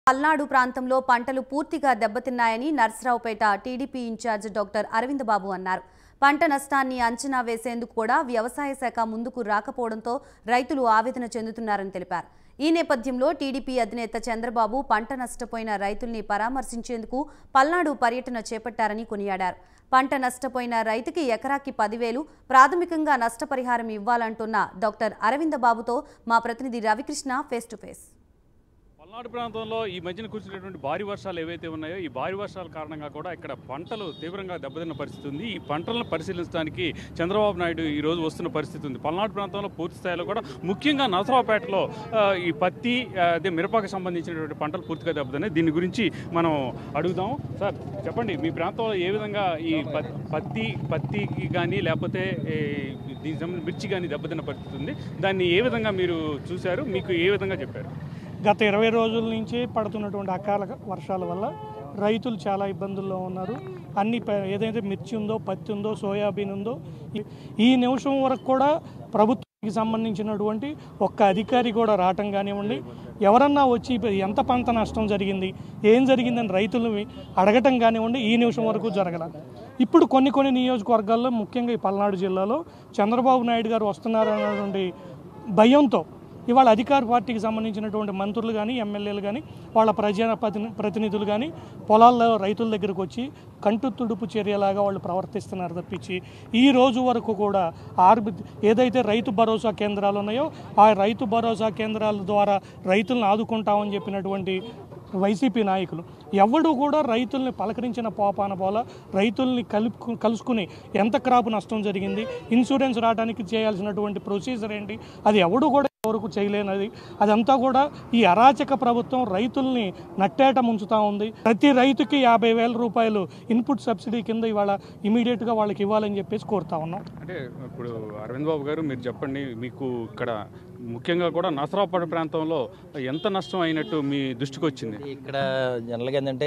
పల్నాడు ప్రాంతంలో పంటలు పూర్తిగా దెబ్బతిన్నాయని Narasaraopet TDP in-charge doctor Aravind Babu అన్నారు పంట నష్టాన్ని అంచనా వేసేందుకు కూడా వ్యవసాయ శాఖ ముందుకు రాకపోవడంతో రైతులు ఆవేదన చెందుతున్నారని తెలిపారు ఈ నేపథ్యంలో టీడీపీ అధినేత చంద్రబాబు పంట నష్టపోయిన రైతుల్ని పరామర్శించేందుకు పల్నాడు పర్యటన చేపట్టారని కొనియాడారు పంట నష్టపోయిన రైతుకి ఎకరాకి పదివేలు ప్రాథమికంగా నష్టపరిహారం ఇవ్వాలంటున్న డాక్టర్ అరవింద బాబుతో మా ప్రతినిధి Ravikrishna face to face Palnadu ప్రాంతంలో ఈ మధ్యన కురిసినటువంటి భారీ వర్షాలు ఏవైతే ఉన్నాయో ఈ భారీ వర్షాల కారణంగా కూడా ఇక్కడ పంటలు తీవ్రంగా దెబ్బతిన్న పరిస్థితి ఉంది ఈ పంటలను పరిశీలించడానికి చంద్రబాబు నాయుడు ఈ రోజు వస్తున్న పరిస్థితి ఉంది పల్నాడు ప్రాంతంలో పూర్తి స్థాయిలో కూడా ముఖ్యంగా నసరావుపేటలో ఆ, ఈ పత్తి ఆ, అదే మిరపకు సంబంధించినటువంటి పంటలు పూర్తిగా దెబ్బతిన్నాయి దీని గురించి మనం అడుగుదాం సార్ చెప్పండి మీ ప్రాంతంలో ఏ విధంగా ఈ పత్- పత్తి పత్తికి కానీ లేకపోతే ఏ, దీనికి సంబంధించి మిర్చి కానీ దెబ్బతిన్న పరిస్థితి ఉంది దాన్ని ఏ విధంగా మీరు చూశారు మీకు ఏ విధంగా చెప్పారు గత ఇరవై రోజుల నుంచి పడుతున్నటువంటి అకాల వర్షాల వల్ల రైతులు చాలా ఇబ్బందుల్లో ఉన్నారు అన్ని ప- ఏదైతే మిర్చి ఉందో పత్తి ఉందో సోయాబీన్ ఉందో ఈ- ఈ నిమిషం వరకు కూడా ప్రభుత్వానికి సంబంధించినటువంటి ఒక్క అధికారి కూడా రావటం కానివ్వండి ఎవరన్నా వచ్చి ఇప్ప- ఎంత పంట నష్టం జరిగింది ఏం జరిగిందని రైతులని అడగటం కానివ్వండి ఈ నిమిషం వరకు జరగల ఇప్పుడు కొన్ని కొన్ని నియోజకవర్గాల్లో ముఖ్యంగా ఈ పల్నాడు జిల్లాలో చంద్రబాబు నాయుడు గారు వస్తున్నారన్నటువంటి భయంతో ఇవాళ అధికార పార్టీకి సంబంధించినటువంటి మంత్రులు కానీ ఎమ్మెల్యేలు కానీ వాళ్ళ ప్రజా ప్రతిని- ప్రతినిధులు కానీ పొలాల్లో రైతుల దగ్గరకు వచ్చి కంటు తుడుపు చర్యలాగా వాళ్ళు ప్రవర్తిస్తున్నారు తప్పించి ఈ రోజు వరకు కూడా ఆర్బి ఏదైతే రైతు భరోసా కేంద్రాలు ఉన్నాయో ఆ రైతు భరోసా కేంద్రాల ద్వారా రైతులను ఆదుకుంటామని చెప్పినటువంటి వైసీపీ నాయకులు ఎవడు కూడా రైతుల్ని పలకరించిన పోపాన పోల రైతుల్ని కలుపు కలుసుకుని ఎంత క్రాప్ నష్టం జరిగింది ఇన్సూరెన్స్ రావడానికి చేయాల్సినటువంటి ప్రొసీజర్ ఏంటి అది ఎవడు కూడా వరకు చేయలేనది అదంతా కూడా ఈ అరాచక ప్రభుత్వం రైతుల్ని నట్టేట ముంచుతా ఉంది ప్రతి రైతుకి యాభై వేల రూపాయలు ఇన్పుట్ సబ్సిడీ కింద ఇవాళ ఇమీడియట్గా వాళ్ళకి ఇవ్వాలని చెప్పేసి కోరుతా ఉన్నాం అంటే ఇప్పుడు అరవింద్ బాబు గారు మీరు చెప్పండి మీకు ఇక్కడ ముఖ్యంగా కూడా నసరావుపేట ప్రాంతంలో ఎంత నష్టం అయినట్టు మీ దృష్టికి వచ్చింది ఇక్కడ జనరల్గా ఏంటంటే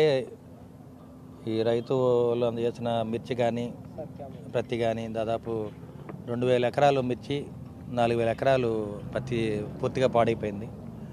ఈ రైతులు అందజేసిన మిర్చి కానీ పత్తి కానీ దాదాపు రెండు వేల ఎకరాలు మిర్చి నాలుగు వేల ఎకరాలు పత్తి పూర్తిగా పాడైపోయింది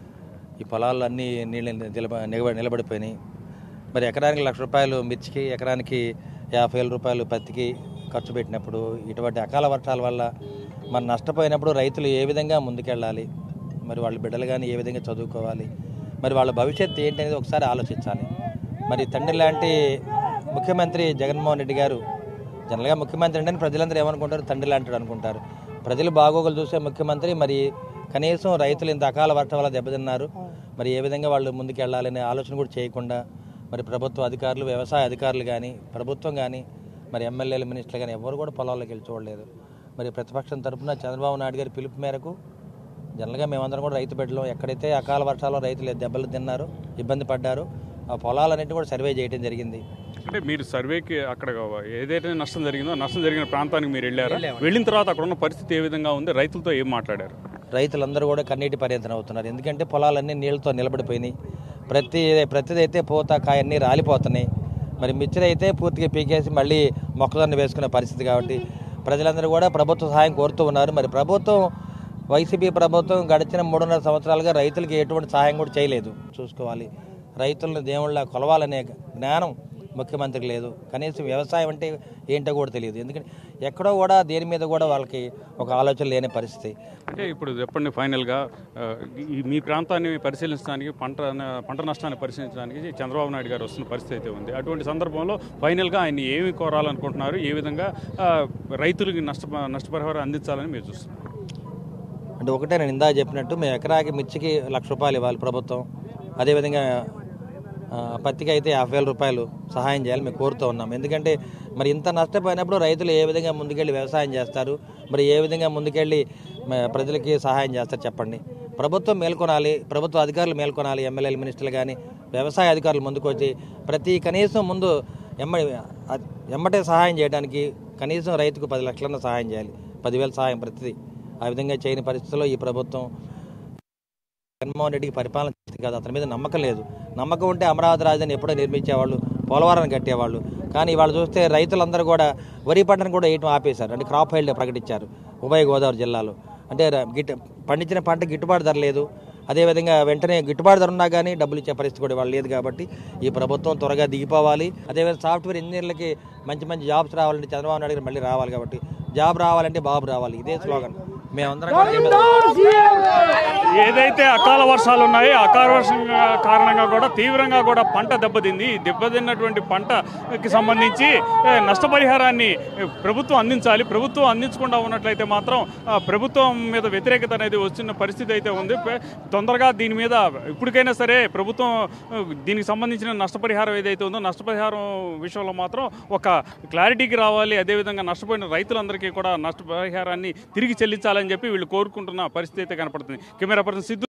ఈ పొలాలు అన్నీ నీళ్ళు నిలబ నిలబడి నిలబడిపోయినాయి మరి ఎకరానికి లక్ష రూపాయలు మిర్చికి ఎకరానికి యాభై వేల రూపాయలు పత్తికి ఖర్చు పెట్టినప్పుడు ఇటువంటి అకాల వర్షాల వల్ల మరి నష్టపోయినప్పుడు రైతులు ఏ విధంగా ముందుకెళ్ళాలి మరి వాళ్ళ బిడ్డలు కానీ ఏ విధంగా చదువుకోవాలి మరి వాళ్ళ భవిష్యత్తు ఏంటి అనేది ఒకసారి ఆలోచించాలి మరి తండ్రి లాంటి ముఖ్యమంత్రి జగన్మోహన్ రెడ్డి గారు జనరల్గా ముఖ్యమంత్రి అంటే ప్రజలందరూ ఏమనుకుంటారు తండ్రి లాంటివాడు అనుకుంటారు ప్రజలు బాగోగులు చూసే ముఖ్యమంత్రి మరి కనీసం రైతులు ఇంత అకాల వర్షం వల్ల దెబ్బతిన్నారు మరి ఏ విధంగా వాళ్ళు ముందుకు వెళ్ళాలనే ఆలోచన కూడా చేయకుండా మరి ప్రభుత్వ అధికారులు వ్యవసాయ అధికారులు కానీ ప్రభుత్వం కానీ మరి ఎమ్మెల్యేలు మినిస్టర్లు కానీ ఎవరు కూడా పొలాల్లోకి వెళ్ళి చూడలేదు మరి ప్రతిపక్షం తరపున చంద్రబాబు నాయుడు గారి పిలుపు మేరకు జనరల్గా మేమందరం కూడా రైతు బిడ్డలు ఎక్కడైతే అకాల వర్షాల్లో రైతులు దెబ్బలు తిన్నారో ఇబ్బంది పడ్డారో ఆ పొలాలన్నింటినీ కూడా సర్వే చేయడం జరిగింది అంటే మీరు సర్వేకి అక్కడ ఏదైతే నష్టం జరిగిందో నష్టం జరిగిన ప్రాంతానికి మీరు వెళ్ళారా వెళ్ళిన తర్వాత అక్కడ ఉన్న పరిస్థితి ఏ విధంగా ఉంది రైతులతో ఏం మాట్లాడారు రైతులందరూ కూడా కన్నీటి పర్యంతన అవుతున్నారు ఎందుకంటే పొలాలన్నీ నీళ్ళతో నిలబడిపోయినాయి ప్రతి ప్రతిదైతే పూత కాయన్నీ రాలిపోతున్నాయి మరి మిర్చిని అయితే పూర్తిగా పీకేసి మళ్ళీ మొక్కజొన్న వేసుకునే పరిస్థితి కాబట్టి ప్రజలందరూ కూడా ప్రభుత్వ సహాయం కోరుతూ ఉన్నారు మరి ప్రభుత్వం వైసీపీ ప్రభుత్వం గడిచిన మూడున్నర సంవత్సరాలుగా రైతులకి ఎటువంటి సహాయం కూడా చేయలేదు చూసుకోవాలి రైతులను దేవుళ్ళ కొలవాలనే జ్ఞానం ముఖ్యమంత్రికి లేదు కనీసం వ్యవసాయం అంటే ఏంటో కూడా తెలియదు ఎందుకంటే ఎక్కడో కూడా దేని మీద కూడా వాళ్ళకి ఒక ఆలోచన లేని పరిస్థితి అంటే ఇప్పుడు చెప్పండి ఫైనల్గా ఆ, ఈ మీ ప్రాంతాన్ని పరిశీలించడానికి పంట పంట నష్టాన్ని పరిశీలించడానికి చంద్రబాబు నాయుడు గారు వస్తున్న పరిస్థితి అయితే ఉంది అటువంటి సందర్భంలో ఫైనల్గా ఆయన ఏమి కోరాలనుకుంటున్నారు ఏ విధంగా ఆ, రైతులకి నష్ట నష్టపరిహారం అందించాలని మీరు చూస్తున్నారు అంటే ఒకటే నేను ఇందా చెప్పినట్టు మేము ఎకరాకి మిర్చికి లక్ష రూపాయలు ఇవ్వాలి ప్రభుత్వం అదేవిధంగా ఆ, పత్తికి అయితే యాభై వేల రూపాయలు సహాయం చేయాలి మేము కోరుతూ ఉన్నాం ఎందుకంటే మరి ఇంత నష్టపోయినప్పుడు రైతులు ఏ విధంగా ముందుకెళ్ళి వ్యవసాయం చేస్తారు మరి ఏ విధంగా ముందుకెళ్ళి మ- ప్రజలకి సహాయం చేస్తారు చెప్పండి ప్రభుత్వం మేల్కొనాలి ప్రభుత్వ అధికారులు మేల్కొనాలి ఎమ్మెల్యేలు మినిస్టర్లు కానీ వ్యవసాయ అధికారులు ముందుకు వచ్చి ప్రతి కనీసం ముందు ఎమ్మ అ- ఎమ్మటే సహాయం చేయడానికి కనీసం రైతుకు పది లక్షలన్న సహాయం చేయాలి పదివేల సహాయం ప్రతిదీ ఆ విధంగా చేయని పరిస్థితుల్లో ఈ ప్రభుత్వం జగన్మోహన్ రెడ్డికి పరిపాలన చేసింది కాదు అతని మీద నమ్మకం లేదు నమ్మకం ఉంటే అమరావతి రాజధాని ఎప్పుడో నిర్మించేవాళ్ళు పోలవరాన్ని కట్టేవాళ్ళు కానీ ఇవాళ చూస్తే రైతులందరూ కూడా వరి పంటను కూడా వేయటం ఆపేశారు అంటే క్రాప్ హైల్డ్ ప్రకటించారు ఉభయ గోదావరి జిల్లాలో అంటే ర- గిట్ పండించిన పంట గిట్టుబాటు ధర లేదు అదేవిధంగా వెంటనే గిట్టుబాటు ధర ఉన్నా కానీ డబ్బులు ఇచ్చే పరిస్థితి కూడా వాళ్ళు లేదు కాబట్టి ఈ ప్రభుత్వం త్వరగా దిగిపోవాలి అదేవిధంగా సాఫ్ట్వేర్ ఇంజనీర్లకి మంచి మంచి జాబ్స్ రావాలంటే చంద్రబాబు నాయుడు గారు మళ్ళీ రావాలి కాబట్టి జాబ్ రావాలంటే బాబు రావాలి ఇదే స్లోగన్ మేమందరం కూడా చెప్పేది- ఏదైతే అకాల వర్షాలు ఉన్నాయో అకాల వర్షం కారణంగా కూడా తీవ్రంగా కూడా పంట దెబ్బతింది ఈ దెబ్బతిన్నటువంటి పంటకి సంబంధించి ఏ, నష్టపరిహారాన్ని ఏ, ప్రభుత్వం అందించాలి ప్రభుత్వం అందించకుండా ఉన్నట్లయితే మాత్రం ఆ, ప్రభుత్వం మీద వ్యతిరేకత అనేది వస్తున్న పరిస్థితి అయితే ఉంది పే- తొందరగా దీని మీద ఇప్పటికైనా సరే ప్రభుత్వం ఆ, దీనికి సంబంధించిన నష్టపరిహారం ఏదైతే ఉందో నష్టపరిహారం విషయంలో మాత్రం ఒక క్లారిటీకి రావాలి అదేవిధంగా నష్టపోయిన రైతులందరికీ కూడా నష్టపరిహారాన్ని తిరిగి చెల్లించాలని చెప్పి వీళ్ళు కోరుకుంటున్న పరిస్థితి అయితే కనపడుతుంది కెమెరా పర్సన్ సిద్ధు